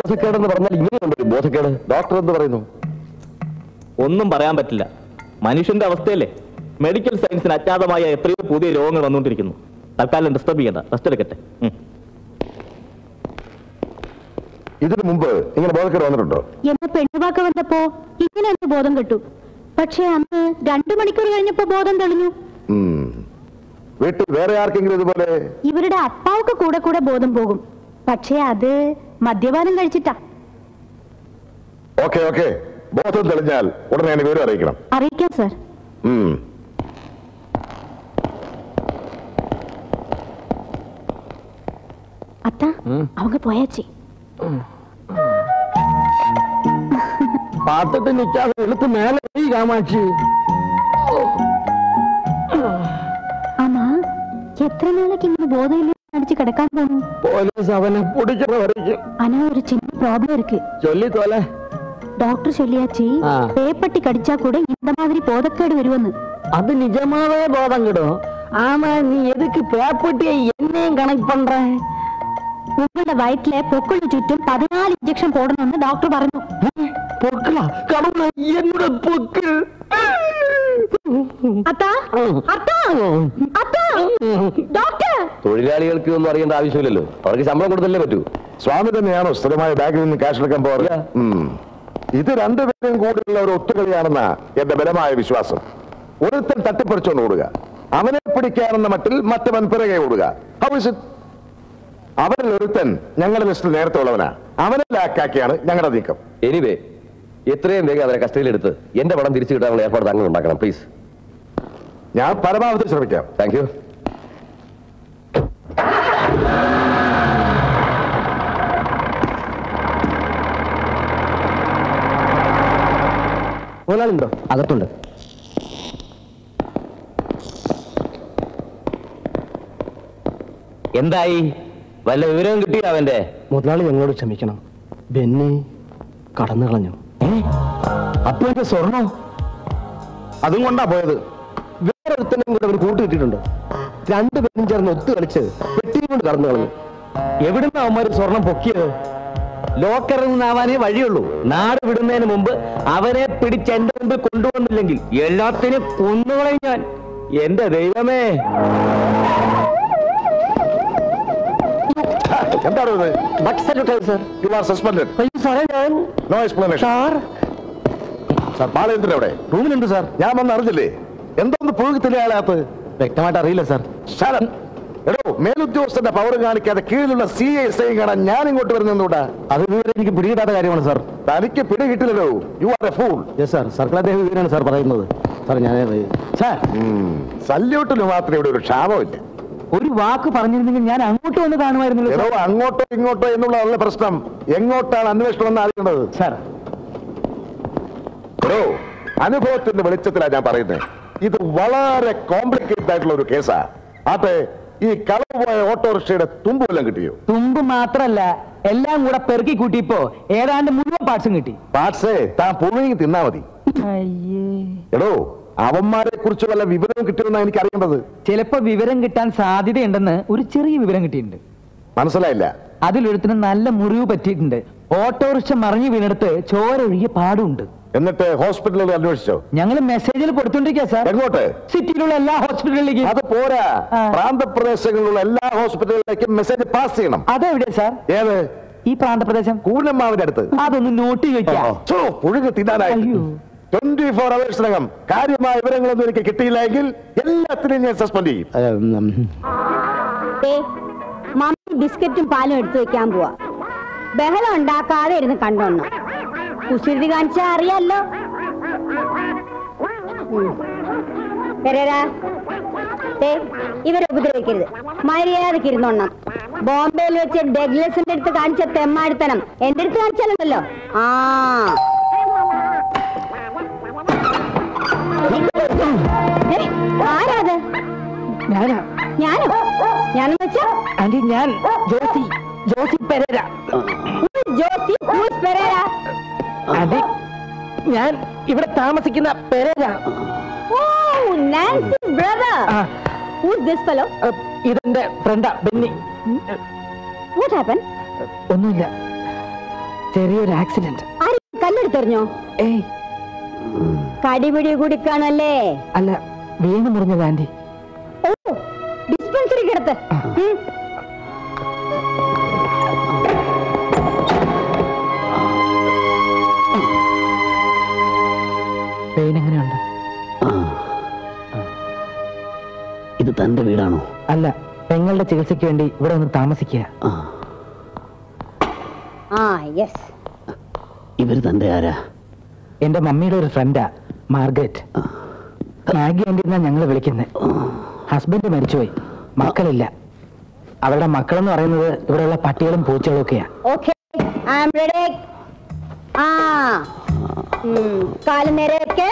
ബോധക്കേടെന്ന് പറഞ്ഞാൽ ഇങ്ങനെയുണ്ട് ഒരു ബോധക്കേട് ഡോക്ടർ എന്ത് പറയുന്നു ഒന്നും പറയാൻ പറ്റില്ല മനുഷ്യന്റെ അവസ്ഥയല്ലേ മെഡിക്കൽ സയൻസിന് അജ്ഞാതമായ എത്രയോ പുതിയ രോഗങ്ങൾ വന്നുകൊണ്ടിരിക്കുന്നു തൽക്കാലം ഡിസ്റ്റർബ് ചെയ്യണ്ട റെസ്റ്റ് എടുക്കട്ടെ ഉം. ഇതിനു മുമ്പ് ഇങ്ങനെ ബോധക്കേട് വന്നിട്ടുണ്ടോ എന്നെ പെണ്ണുവാക്ക വന്നപ്പോ ഇങ്ങനെ എന്റെ ബോധം കെട്ടു പക്ഷെ അന്ന് രണ്ടു മണിക്കൂർ കഴിഞ്ഞപ്പോ ബോധം തെളിഞ്ഞു ഉം. വീട്ടിൽ വേറെ ആർക്കെങ്കിലും ഇതുപോലെ ഇവരുടെ അപ്പാവൊക്കെ കൂടെ കൂടെ ബോധം പോകും പക്ഷെ അത് മദ്യപാനം കഴിച്ചിട്ടാ ഓക്കെ ഓക്കെ ബോധം തെളിഞ്ഞാൽ ഉടനെ എനിക്ക് വിവരം അറിയിക്കണം അറിയിക്കാം സർ ഉം. അത്ത அவங்க போயாச்சு பார்த்துட்டு நிக்காத இழுத்து மேல எறி காமாட்சி ஆமா எத்தனை நாளைக்கு இங்க போதையில அடிச்சு கிடக்காம போகணும் போலீஸ் அவனை பிடிக்கிற வரைக்கும் ஆனா ஒரு சின்ன ப்ராப்ளம் இருக்கு சொல்லி தொலை டாக்டர் சொல்லியாச்சு ஆ. பேப்பட்டி கடிச்சா கூட இந்த மாதிரி போதக்கேடு வருவன்னு அது நிஜமாவே போதம் கிடும் ஆமா நீ எதுக்கு பேப்பட்டியை என்னையும் கணக்கு பண்ற உங்களோட வயிற்றுல பொக்குள்ள சுറ്റും പതിനാല് ഇഞ്ചക്ഷൻ പോടണമെന്ന് ഡോക്ടർ പറഞ്ഞു பொருட்களா கடவுள என்னோட பொக்கு അത്താ അത്താ അത്താ ഡോക്ടർ തൊഴിലാളികൾക്ക് ഒന്നും അറിയേണ്ട ആവശ്യമില്ലല്ലോ അവർക്ക് ശമ്പളം കൊടുത്തല്ലേ പറ്റൂ സ്വാമി തന്നെയാണോ സ്ഥിരമായ ബാങ്കിൽ നിന്ന് ക്യാഷ് എടുക്കാൻ പോകാറ് ഉം. ഇത് രണ്ടുപേരും കൂടിയുള്ള ഒരു ഒത്തുകളിയാണെന്ന എന്റെ ബലമായ വിശ്വാസം ഒരുത്തൻ തട്ടിപ്പറിച്ചോണ്ട് ഓടുക അവനെ പിടിക്കാനെന്ന മട്ടിൽ മറ്റവൻ പിറകെ ഓടുക How is it? അവരിൽ ഒരുത്തൻ ഞങ്ങളുടെ ലിസ്റ്റിൽ നേരത്തെ ഉള്ളവനാ അവനെ ലാക്കാക്കിയാണ് ഞങ്ങളുടെ നീക്കം എനിവേ എത്രയും വേഗം അവരെ കസ്റ്റഡിയിലെടുത്ത് എന്റെ പണം തിരിച്ചു കിട്ടാനുള്ള ഏർപ്പാട് താങ്കൾ ഉണ്ടാക്കണം പ്ലീസ് ഞാൻ പരമാവധി ശ്രമിക്കാം താങ്ക് യു മുതലാളിണ്ടോ അകത്തുണ്ട് എന്തായി വല്ല വിവരവും കിട്ടിയോ അവന്റെ മുതലാളി ഞങ്ങളോട് ക്ഷമിക്കണം ബെന്നി കടന്നു കളഞ്ഞു അപ്പൊ എന്റെ സ്വർണം അതും കൊണ്ടാ പോയത് വേറെ ഒരുത്തനെയും കൂടെ അവർ കൂട്ടുകിട്ടിട്ടുണ്ട് രണ്ടുപേരും ചേർന്ന് ഒത്തു കളിച്ച് പെട്ടിയും കൊണ്ട് കടന്നു കളഞ്ഞു എവിടുന്ന അവന്മാര് സ്വർണം പൊക്കിയത് ലോക്കറിൽ നിന്നാവാനേ വഴിയുള്ളൂ നാട് വിടുന്നതിന് മുമ്പ് അവരെ പിടിച്ച് എന്റെ മുമ്പിൽ കൊണ്ടുവന്നില്ലെങ്കിൽ എല്ലാത്തിനും കൊന്നുകളയും ഞാൻ എന്റെ ദൈവമേ എന്താണ് ഇത് but salute sir you are suspended അയ്യോ സാറേ ഞാൻ no explanation sir sir Balendran എവിടെ റൂമിലുണ്ട് സാർ ഞാൻ വന്ന് അറിഞ്ഞില്ലേ എന്തോന്ന് പുഴുകത്തില്ല അയാളകത്ത് വ്യക്തമായിട്ട് അറിയില്ല സാർ ശരൺ എടോ മേലുദ്യോഗസ്ഥന്റെ പവർ കാണിക്കാതെ കീഴിലുള്ള സി എസ് ഐ കാണാൻ ഞാൻ ഇങ്ങോട്ട് വരുന്നൂടാ അത് ഇതുവരെ എനിക്ക് പിടികിട്ടാത്ത കാര്യമാണ് സാർ തനിക്ക് പിടി കിട്ടില്ലല്ലോ you are a fool yes sir circle അദ്ദേഹം ഇതിനാണ് സാർ പറയുന്നത് സാർ ഞാൻ സാർ സല്യൂട്ടിന് മാത്രം ഇവിടെ ഒരു ക്ഷാമമില്ല ഒരു വാക്ക് പറഞ്ഞിരുന്നെങ്കിൽ ഞാൻ അങ്ങോട്ട് വന്ന് കാണുമായിരുന്നല്ലോ എടോ അങ്ങോട്ടോ ഇങ്ങോട്ടോ എന്നുള്ളതല്ല പ്രശ്നം എങ്ങോട്ടാണ് അന്വേഷണം എന്ന് അറിയേണ്ടത് സാർ എടോ അനുഭവത്തിന്റെ വെളിച്ചത്തിലാണ് ഞാൻ പറയുന്നത് ഇത് വളരെ കോംപ്ലിക്കേറ്റഡ് ആയിട്ടുള്ള ഒരു കേസാ ആട്ടെ ഈ കളവ് പോയ ഓട്ടോറിക്ഷയുടെ തുമ്പ് വല്ലതും കിട്ടിയോ തുമ്പ് മാത്രല്ല എല്ലാം കൂടെ പെറുക്കി കൂട്ടിയപ്പോ ഏതാണ്ട് മുഴുവൻ പാർട്സും കിട്ടി പാട്സേ താൻ പുഴുങ്ങി തിന്നാ മതി എടോ അവന്മാരെ കുറിച്ച് വല്ല വിവരവും കിട്ടിയെന്നാ എനിക്ക് അറിയേണ്ടത് ചിലപ്പോ വിവരം കിട്ടാൻ സാധ്യതയുണ്ടെന്ന് ഒരു ചെറിയ വിവരം കിട്ടിയിട്ടുണ്ട് മനസ്സിലായില്ല അതിലൊരുത്തിന് നല്ല മുറിവ് പറ്റിയിട്ടുണ്ട് ഓട്ടോറിക്ഷ മറിഞ്ഞു വീണെടുത്ത് ചോര ഒഴുകിയ പാടുണ്ട് എന്നിട്ട് ഹോസ്പിറ്റലിൽ അന്വേഷിച്ചോ ഞങ്ങൾ മെസ്സേജിൽ കൊടുത്തോണ്ടിരിക്കുക സാർ എങ്ങോട്ട് സിറ്റിയിലുള്ള എല്ലാ ഹോസ്പിറ്റലിലേക്കും അത് പോരാ ആ. പ്രാന്തപ്രദേശങ്ങളിലുള്ള എല്ലാ ഹോസ്പിറ്റലുകളിലേക്കും മെസ്സേജ് പാസ് ചെയ്യണം അതെവിടെ സാർ ഏത് ഈ പ്രാന്തപ്രദേശം കൂനമ്മാവിന്റെ അടുത്ത് അതൊന്ന് നോട്ട് വെക്കാം ഛോ, പുഴുങ്ങി തിന്നാനായി അയ്യോ. ട്വന്റി ഫോർ അവേഴ്സിനകം കാര്യമായ വിവരങ്ങളൊന്നും എനിക്ക് കിട്ടിയില്ലെങ്കിൽ എല്ലാത്തിനെയും ഞാൻ സസ്പെൻഡ് ചെയ്യും മമ്മി ബിസ്ക്കറ്റും പാലും എടുത്തു വെക്കാൻ പോവാ ബഹളം ഉണ്ടാക്കാതെ ഇരുന്ന് കണ്ടോണം കുസൃതി കാണിച്ചാ അറിയാലോ ഉം. പെരേരാ, ദേ, ഇവരെ ഉപദ്രവിക്കരുത് മര്യാദക്ക് ഇരുന്നോണം ബോംബെയിൽ വെച്ച് ഡെഗ്ലസിന്റെ അടുത്ത് കാണിച്ച തെമ്മാടിത്തനം എന്റെ അടുത്ത് കാണിച്ചാലുണ്ടല്ലോ ആ ഏ, ആരാത് ഞാനാ ഞാനോ ഞാനെന്ന് വെച്ചാ ആന്റി ഞാൻ Josie Josie Perera Josie who's Perera aunty ഞാൻ ഇവിടെ താമസിക്കുന്ന പെരേര ഓ നാൻസി ബ്രദർ ആ, ഹൂസ് ദിസ് ഫെലോ അ, ഇതെന്റെ ഫ്രണ്ടാ ബെന്നി വാട്ട് ഹാപ്പൻ ഒന്നുമില്ല ചെറിയൊരു ആക്സിഡന്റ് ആരും കല്ലെടുത്തെറിഞ്ഞോ ഏയ് കടിപിടി കുടിക്കാണല്ലേ അല്ല വീണ് മുറിഞ്ഞത് ആന്റി ഓ ഡിസ്പെൻസറി കിടത്ത് ഉം. പെയിൻ എങ്ങനെയുണ്ട് ഇത് തന്റെ വീടാണോ അല്ല പെങ്ങളുടെ ചികിത്സയ്ക്ക് വേണ്ടി ഇവിടെ ഒന്ന് താമസിക്കുക ആ യെസ് ഇവര് തന്റെ ആരാ എന്റെ മമ്മിയുടെ ഒരു ഫ്രണ്ടാ മാർഗരറ്റ് മാഗി ആന്റി എന്നാ ഞങ്ങൾ വിളിക്കുന്നത് ഹസ്ബൻഡ് മരിച്ചുപോയി മക്കളില്ല അവരുടെ മക്കളെന്ന് പറയുന്നത് ഇവിടെയുള്ള പട്ടികളും പൂച്ചകളും ഒക്കെയാ ഓക്കെ ഐ ആം റെഡി ആ ഉം, കാല് നേരെ വെക്ക്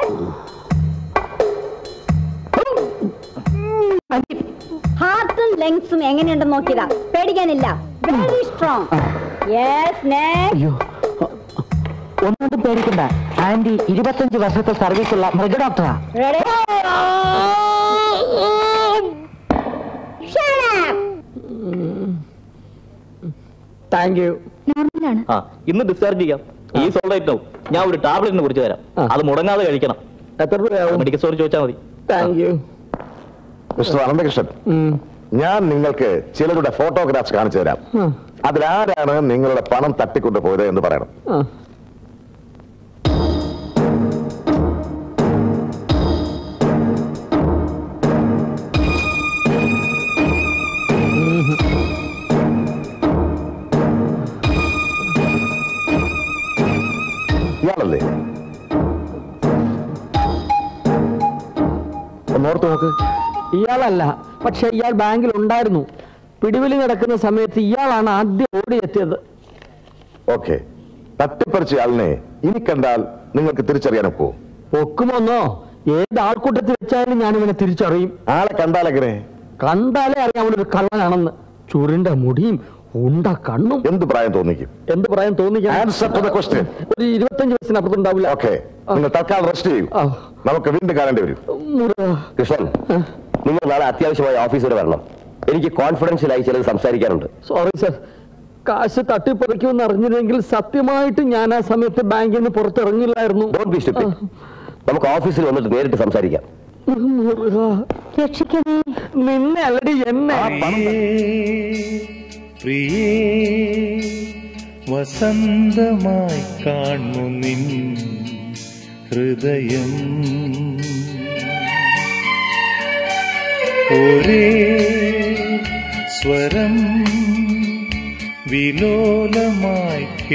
ഹാർട്ടും ലങ്സും എങ്ങനെയുണ്ടെന്ന് നോക്കിയതാ പേടിക്കാനില്ല വെരി സ്ട്രോങ് യെസ് നെക്സ്റ്റ് അയ്യോ ഒന്നും പേടിക്കണ്ട ആന്റി ഇരുപത്തഞ്ച് വർഷത്തെ സർവീസുള്ള മൃഗ ഡോക്ടറാ റെഡി താങ്ക് യു നോർമലാണ് ആ ഇന്ന് ഡിസ്ചാർജ് ചെയ്യാം ഈ സോൾഡേറ്റോ ഞാൻ ഒരു ടാബ്ലറ്റിനെ കുറിച്ച് തരാം ആ. അത് മുടങ്ങാതെ കഴിക്കണം എത്ര രൂപയാവും മെഡിക്കൽ സ്റ്റോറിൽ ചോദിച്ചാൽ മതി താങ്ക് യു മിസ്റ്റർ അനന്തകൃഷ്ണൻ ഞാൻ നിങ്ങൾക്ക് ചിലരുടെ ഫോട്ടോഗ്രാഫ്സ് കാണിച്ചു തരാം അതിലാരാണ് നിങ്ങളുടെ പണം തട്ടിക്കൊണ്ടു പോയത് എന്ന് പറയണം ഇയാളല്ലേ ഒന്നോർത്ത് നോക്ക് ഇയാളല്ല പക്ഷെ ഇയാൾ ബാങ്കിൽ ഉണ്ടായിരുന്നു പിടിവിലി നടക്കുന്ന സമയത്ത് ഇയാളാണ് ആദ്യം ഓടിയെത്തിയത് ഓക്കെ തട്ടിപ്പറിച്ച ആളിനെ ഇനി കണ്ടാൽ നിങ്ങൾക്ക് തിരിച്ചറിയാനൊക്കോ പൊക്കുമോന്നോ ഏത് ആൾക്കൂട്ടത്തിൽ വെച്ചാലും ഞാൻ ഇവനെ തിരിച്ചറിയും ആളെ കണ്ടാലെങ്ങനെ കണ്ടാലേ അറിയാം അവനൊരു കള്ളനാണെന്ന് ചുരുണ്ട മുടിയും ഉണ്ട കണ്ണും എന്ത് പ്രായം തോന്നിക്കും എന്ത് പറയാൻ തോന്നിക്കാൻ ആൻസർ ടു ദ ക്വസ്റ്റ്യൻ ഒരു ഇരുപത്തഞ്ച് വയസ്സിനപ്പുറത്തുണ്ടാവില്ല ഓക്കെ നിങ്ങൾ തൽക്കാലം റെസ്റ്റ് ചെയ്യൂ ആ. നമുക്ക് വീണ്ടും കാണേണ്ടി വരും മുരുകാ. കൃഷ്ണൻ നിങ്ങൾ നാളെ അത്യാവശ്യമായി ഓഫീസ് വരെ വരണം എനിക്ക് കോൺഫിഡൻഷ്യൽ ആയി ചിലത് സംസാരിക്കാനുണ്ട് സോറി സർ കാശ് തട്ടിപ്പറിക്കുമെന്ന് അറിഞ്ഞിരുന്നെങ്കിൽ സത്യമായിട്ട് ഞാൻ ആ സമയത്ത് ബാങ്കിൽ നിന്ന് പുറത്തിറങ്ങില്ലായിരുന്നു ഡോണ്ട് ബി സ്റ്റുപ്പിഡ് നമുക്ക് ഓഫീസിൽ വന്നിട്ട് നേരിട്ട് സംസാരിക്കാം മുരുകാ. രക്ഷിക്കണേ നിന്നെ അല്ലടി എന്നെ പ്രിയേ വസന്തമായി കാണു നിൻ ഹൃദയം ഒരേ സ്വരം വിലോലമായി